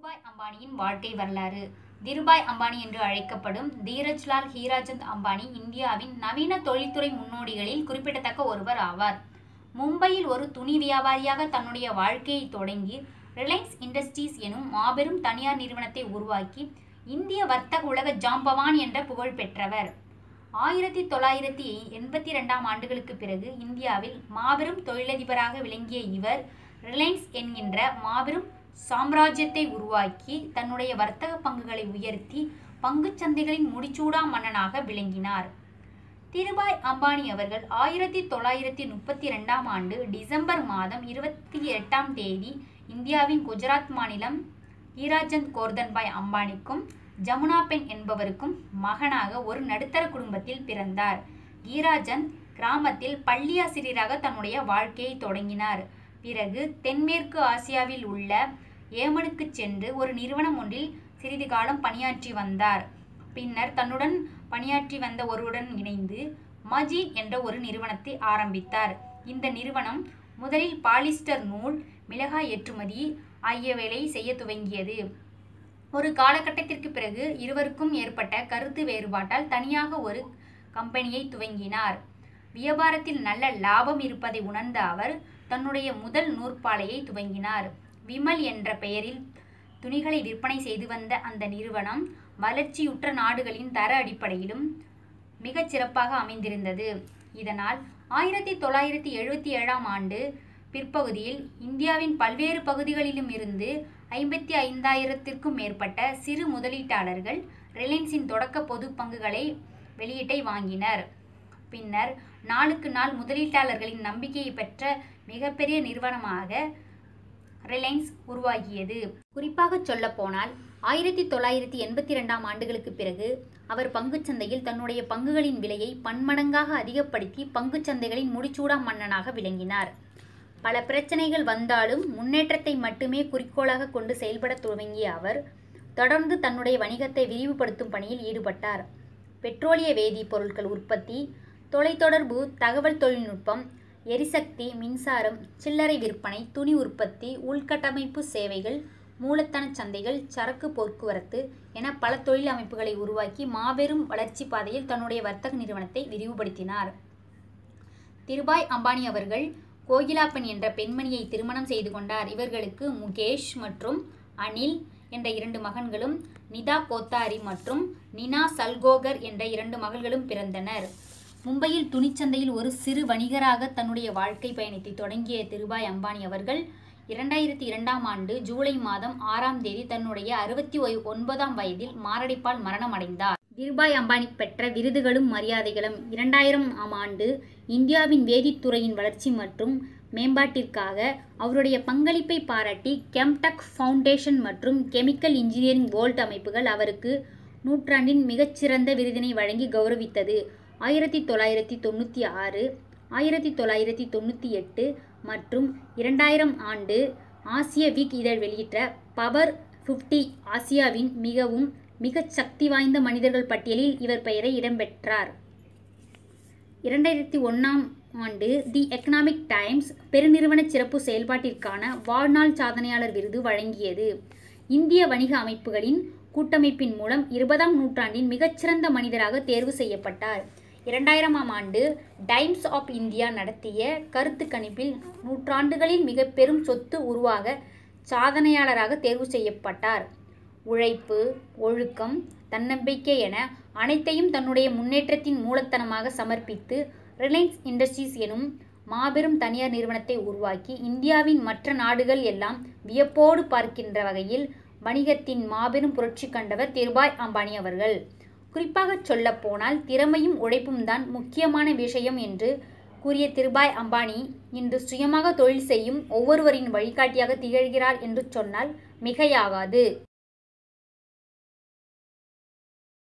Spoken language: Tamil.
திருபாய் அம்பானியின் வாழ்க்கை வரலாறு திருபாய் அம்பானி என்று அழைக்கப்படும் தீரஜ்லால் ஹீராசந்த் அம்பானி இந்தியாவின் நவீன தொழில்துறை முன்னோடிகளில் குறிப்பிடத்தக்க ஒருவர் ஆவார் மும்பையில் ஒரு துணி வியாபாரியாக தன்னுடைய வாழ்க்கையை தொடங்கி ரிலையன்ஸ் இண்டஸ்ட்ரீஸ் எனும் மாபெரும் தனியார் நிறுவனத்தை உருவாக்கி இந்திய வர்த்தக உலக ஜாம்பவான் என்ற புகழ் பெற்றவர் ஆயிரத்தி தொள்ளாயிரத்தி எண்பத்தி ரெண்டாம் ஆண்டுகளுக்கு பிறகு இந்தியாவில் மாபெரும் தொழிலதிபராக விளங்கிய இவர் ரிலையன்ஸ் என்கின்ற மாபெரும் சாம்ராஜ்யத்தை உருவாக்கி தன்னுடைய வர்த்தக பங்குகளை உயர்த்தி பங்குச் சந்தைகளின் முடிசூடா மன்னனாக விளங்கினார் திருபாய் அம்பானி அவர்கள் ஆயிரத்தி தொள்ளாயிரத்தி முப்பத்தி ரெண்டாம் ஆண்டு டிசம்பர் மாதம் இருபத்தி எட்டாம் தேதி இந்தியாவின் குஜராத் மாநிலம் ஹீராச்சந்த் கோர்தன்பாய் அம்பானிக்கும் ஜமுனா பென் என்பவருக்கும் மகனாக ஒரு நடுத்தர குடும்பத்தில் பிறந்தார் ஹீராச்சந்த் கிராமத்தில் பள்ளியாசிரியராக தன்னுடைய வாழ்க்கையை தொடங்கினார் பிறகு தென்மேற்கு ஆசியாவில் உள்ள ஏமனுக்கு சென்று ஒரு நிறுவனம் ஒன்றில் சிறிது காலம் பணியாற்றி வந்தார் பின்னர் தன்னுடன் பணியாற்றி வந்த ஒருவருடன் இணைந்து மஜீன் என்ற ஒரு நிறுவனத்தை ஆரம்பித்தார் இந்த நிறுவனம் முதலில் பாலிஸ்டர் நூல் மிளகாய் ஏற்றுமதி ஆகியவைகளை செய்ய துவங்கியது ஒரு காலகட்டத்திற்கு பிறகு இருவருக்கும் ஏற்பட்ட கருத்து வேறுபாட்டால் தனியாக ஒரு கம்பெனியை துவங்கினார் வியாபாரத்தில் நல்ல லாபம் இருப்பதை உணர்ந்த அவர் தன்னுடைய முதல் நூற்பாலையை துவங்கினார் விமல் என்ற பெயரில் துணிகளை விற்பனை செய்து வந்த அந்த நிறுவனம் வளர்ச்சியுற்ற நாடுகளின் தர அடிப்படையிலும் மிகச் சிறப்பாக அமைந்திருந்தது இதனால் ஆயிரத்தி தொள்ளாயிரத்தி எழுபத்தி ஏழாம் ஆண்டு பிற்பகுதியில் இந்தியாவின் பல்வேறு பகுதிகளிலும் இருந்து ஐம்பத்தி ஐந்தாயிரத்திற்கும் மேற்பட்ட சிறு முதலீட்டாளர்கள் ரிலையன்ஸின் தொடக்க பொது பங்குகளை வெளியீட்டை வாங்கினர் பின்னர் நாளுக்கு நாள் முதலீட்டாளர்களின் நம்பிக்கையை பெற்ற மிகப்பெரிய நிறுவனமாக ரிலையன்ஸ் உருவாகியது குறிப்பாக சொல்லப்போனால் ஆயிரத்தி தொள்ளாயிரத்தி எண்பத்தி ரெண்டாம் ஆண்டுகளுக்கு பிறகு அவர் பங்குச்சந்தையில் தன்னுடைய பங்குகளின் விலையை பன்மடங்காக அதிகப்படுத்தி பங்குச்சந்தைகளின் முடிச்சூடா மன்னனாக விளங்கினார் பல பிரச்சனைகள் வந்தாலும் முன்னேற்றத்தை மட்டுமே குறிக்கோளாக கொண்டு செயல்பட துவங்கிய அவர் தொடர்ந்து தன்னுடைய வணிகத்தை விரிவுபடுத்தும் பணியில் ஈடுபட்டார் பெட்ரோலிய வேதிப்பொருட்கள் உற்பத்தி தொலைத்தொடர்பு தகவல் தொழில்நுட்பம் எரிசக்தி மின்சாரம் சில்லறை விற்பனை துணி உற்பத்தி உள்கட்டமைப்பு சேவைகள் மூலத்தன சந்தைகள் சரக்கு போக்குவரத்து என பல தொழில் அமைப்புகளை உருவாக்கி மாபெரும் வளர்ச்சி பாதையில் தன்னுடைய வர்த்தக நிறுவனத்தை விரிவுபடுத்தினார் திருபாய் அம்பானி அவர்கள் கோகிலாப்பன் என்ற பெண்மணியை திருமணம் செய்து கொண்டார் இவர்களுக்கு முகேஷ் மற்றும் அனில் என்ற இரண்டு மகன்களும் நிதா கோத்தாரி மற்றும் நினா சல்கோகர் என்ற இரண்டு மகள்களும் பிறந்தனர் மும்பையில் துணிச்சந்தையில் ஒரு சிறு வணிகராக தன்னுடைய வாழ்க்கை பயணத்தை தொடங்கிய திருபாய் அம்பானி அவர்கள் இரண்டாயிரத்தி இரண்டாம் ஆண்டு ஜூலை மாதம் ஆறாம் தேதி தன்னுடைய அறுபத்தி ஒன்பதாம் வயதில் மாரடைப்பால் மரணம் அடைந்தார் திருபாய் அம்பானி பெற்ற விருதுகளும் மரியாதைகளும் இரண்டாயிரம் ஆம் ஆண்டு இந்தியாவின் வேதித்துறையின் வளர்ச்சி மற்றும் மேம்பாட்டிற்காக அவருடைய பங்களிப்பை பாராட்டி கெம்டக் ஃபவுண்டேஷன் மற்றும் கெமிக்கல் இன்ஜினியரிங் வேர்ல்ட் அமைப்புகள் அவருக்கு நூற்றாண்டின் மிகச்சிறந்த விருதினை வழங்கி கௌரவித்தது ஆயிரத்தி தொள்ளாயிரத்தி தொண்ணூற்றி ஆறு ஆயிரத்தி தொள்ளாயிரத்தி தொண்ணூற்றி எட்டு மற்றும் இரண்டாயிரம் ஆண்டு ஆசிய வீக் இதழ் வெளியிட்ட பவர் ஃபிஃப்டி ஆசியாவின் மிகவும் மிகச் சக்தி வாய்ந்த மனிதர்கள் பட்டியலில் இவர் பெயரை இடம்பெற்றார் இரண்டாயிரத்தி ஒன்றாம் ஆண்டு தி எக்கனாமிக் டைம்ஸ் பெருநிறுவன சிறப்பு செயல்பாட்டிற்கான வாழ்நாள் சாதனையாளர் விருது வழங்கியது இந்திய வணிக அமைப்புகளின் கூட்டமைப்பின் மூலம் இருபதாம் நூற்றாண்டின் மிகச்சிறந்த மனிதராக தேர்வு செய்யப்பட்டார் இரண்டாயிரமாம் ஆண்டு டைம்ஸ் ஆஃப் இந்தியா நடத்திய கருத்து கணிப்பில் நூற்றாண்டுகளில் மிக பெரும் சொத்து உருவாக சாதனையாளராக தேர்வு செய்யப்பட்டார் உழைப்பு ஒழுக்கம் தன்னம்பிக்கை என அனைத்தையும் தன்னுடைய முன்னேற்றத்தின் மூலத்தனமாக சமர்ப்பித்து ரிலையன்ஸ் இண்டஸ்ட்ரீஸ் எனும் மாபெரும் தனியார் நிறுவனத்தை உருவாக்கி இந்தியாவின் மற்ற நாடுகள் எல்லாம் வியப்போடு பார்க்கின்ற வகையில் வணிகத்தின் மாபெரும் புரட்சி கண்டவர் திருபாய் அம்பானி அவர்கள் குறிப்பாக சொல்லப்போனால் திறமையும் உழைப்பும் தான் முக்கியமான விஷயம் என்று கூறிய திருபாய் அம்பானி இன்று சுயமாக தொழில் செய்யும் ஒவ்வொருவரின் வழிகாட்டியாக திகழ்கிறார் என்று சொன்னால் மிகையாகாது